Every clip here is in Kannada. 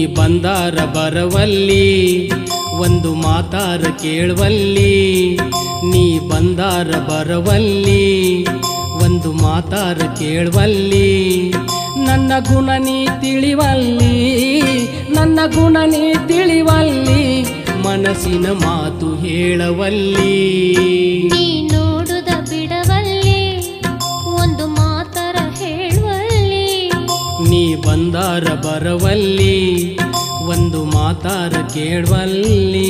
ಬಂದಾರ ಬರವಲ್ಲಿ ಒಂದು ಮಾತಾರ ಕೇಳುವಲ್ಲಿ ನೀ ಬಂದಾರ ಬರವಲ್ಲಿ ಒಂದು ಮಾತಾರ ಕೇಳುವಲ್ಲಿ ನನ್ನ ಗುಣ ನೀ ತಿಳಿವಲ್ಲಿ ನನ್ನ ಗುಣ ನೀ ತಿಳಿವಲ್ಲಿ ಮನಸ್ಸಿನ ಮಾತು ಹೇಳವಲ್ಲಿ ನೀ ನೋಡುದ ಬಿಡವಲ್ಲಿ ಒಂದು ಮಾತರ ಹೇಳುವಲ್ಲಿ ನೀ ಬಂದಾರ ಬರವಲ್ಲಿ ಒಂದು ಮಾತಾರ ಕೇಳುವಲ್ಲಿ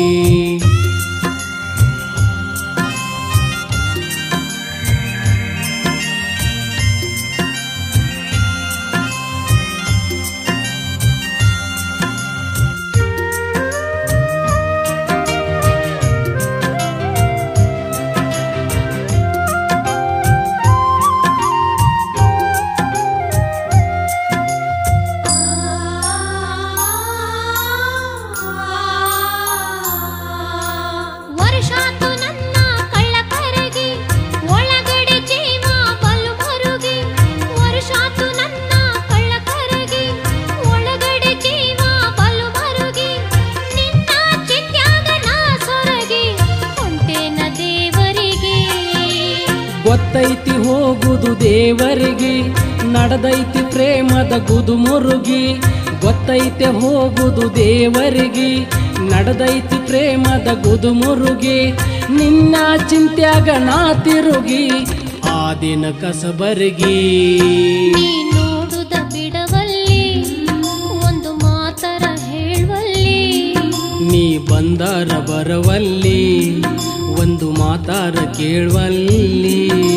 ವರ್ಷಾತು ನನ್ನ ಕಳ್ಳ ಕರಗಿ ಒಳಗಡೆ ಜೀವ ಬಲು ಮರುಗಿ ವರ್ಷಾತು ನನ್ನ ಕಳ್ಳ ಕರಗಿ ಒಳಗಡೆ ಜೀವ ಬಲು ಮರುಗಿ ನಿನ್ನ ಚಿತ್ಯಾಗ ನಾ ಸೊರಗಿ ಹೊಂಟೇನ ದೇವರಿಗೆ ಗೊತ್ತೈತಿ ಹೋಗುದು ದೇವರಿಗೆ ನಡೆದೈತಿ ಪ್ರೇಮದ ಗುದು ಮುರುಗಿ ಗೊತ್ತೈತೆ ಹೋಗುದು ದೇವರಿಗೆ ನಡೆದೈತಿ ಪ್ರೇಮದ ಗುದು ಮುರುಗಿ ನಿನ್ನ ಚಿಂತ್ಯಾಗ ನಾ ತಿರುಗಿ ಆ ದಿನ ಕಸಬರಗಿ ನೀ ನೋಡುದ ಬಿಡವಲ್ಲಿ ಒಂದು ಮಾತರ ಹೇಳುವಲ್ಲಿ ನೀ ಬಂದಾರ ಬರವಲ್ಲಿ ಒಂದು ಮಾತಾರ ಕೇಳುವಲ್ಲಿ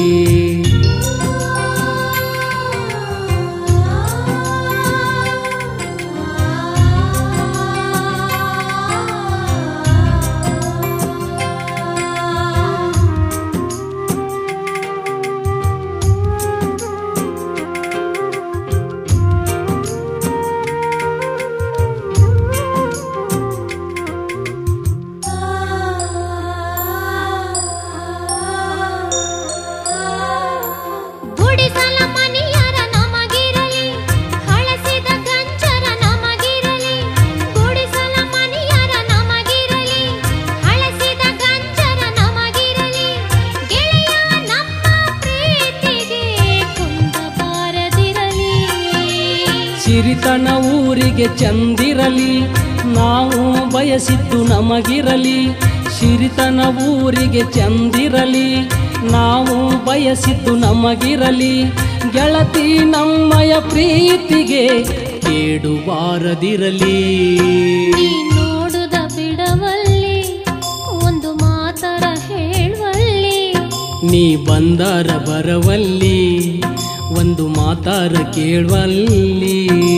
ಗುಡಿಸಲ ಮನಿಯರ ನಮಗಿರಲಿ ಹಳಸಿದ ಗಂಜರ ನಮಗಿರಲಿ ಗುಡಿಸಲ ಮನಿಯರ ನಮಗಿರಲಿ ಹಳಸಿದ ಗಂಜರ ನಮಗಿರಲಿ ಗೆಳೆಯ ನಮ್ಮ ಪ್ರೀತಿಗೆ ಕುಂದಬಾರದಿರಲಿ ಸಿರಿತನ ಊರಿಗೆ ಚಂದಿರಲಿ ನಾವು ಬಯಸಿದ್ದು ನಮಗಿರಲಿ ಸಿರಿತನ ಊರಿಗೆ ಚಂದಿರಲಿ ನಾವು ಬಯಸಿದ್ದು ನಮಗಿರಲಿ ಗೆಳತಿ ನಮ್ಮಯ ಪ್ರೀತಿಗೆ ಕೇಡುಬಾರದಿರಲಿ ನೀ ನೋಡುದ ಬಿಡವಲ್ಲಿ ಒಂದು ಮಾತರ ಹೇಳುವಲ್ಲಿ ನೀ ಬಂದಾರ ಬರವಲ್ಲಿ ಒಂದು ಮಾತಾರ ಕೇಳುವಲ್ಲಿ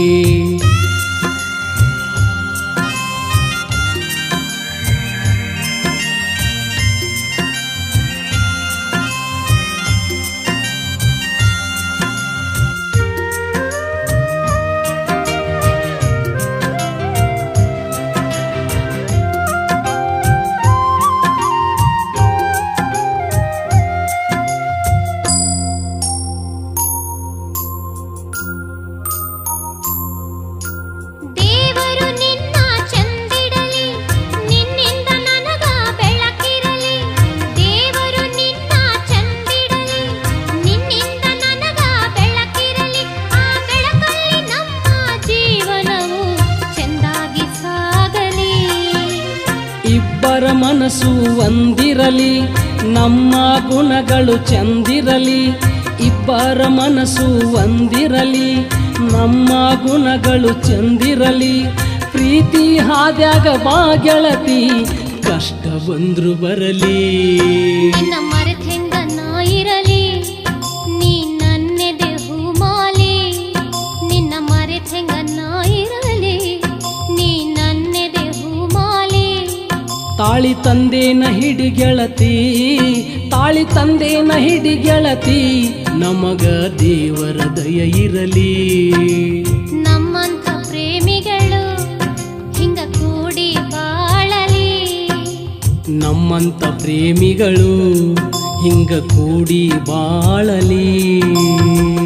ದೇವರು ನಿನ್ನ ಚಂದಿಡಲಿ ನಿನ್ನಿಂದ ನನಗ ಬೆಳಕಿರಲಿ ದೇವರು ನಿನ್ನ ಚಂದಿಡಲಿ ನಿನ್ನಿಂದ ನನಗ ಬೆಳಕಿರಲಿ ಆ ಬೆಳಕಲ್ಲಿ ನಮ್ಮ ಜೀವನವು ಚೆಂದಾಗಿ ಸಾಗಲಿ ಇಬ್ಬರ ಮನಸ್ಸು ಒಂದಿರಲಿ ನಮ್ಮ ಗುಣಗಳು ಚಂದಿರಲಿ ಇಬ್ಬರ ಮನಸ್ಸು ಒಂದಿರಲಿ ನಮ್ಮ ಗುಣಗಳು ಚಂದಿರಲಿ ಪ್ರೀತಿ ಹಾದ್ಯಾಗ ಬಾ ಗೆಳತಿ ಕಷ್ಟ ಬಂದ್ರು ಬರಲಿ ನಿನ್ನ ಮರೆತೆಂಗ ನಾ ಇರಲಿ ನೀ ನನ್ನೆದೆ ಹೂಮಾಲಿ ನಿನ್ನ ಮರೆತೆಂಗ ನಾ ಇರಲಿ ನೀ ನನ್ನೆದೆ ಹೂಮಾಲಿ ತಾಳಿ ತಂದೇನ ಹಿಡಿ ಗೆಳತಿ ತಾಳಿ ತಂದೇನ ಹಿಡಿ ಗೆಳತಿ ನಮಗ ದೇವರ ದಯ ಇರಲಿ ನಮ್ಮಂಥ ಪ್ರೇಮಿಗಳು ಹಿಂಗ ಕೂಡಿ ಬಾಳಲಿ ನಮ್ಮಂತ ಪ್ರೇಮಿಗಳು ಹಿಂಗ ಕೂಡಿ ಬಾಳಲಿ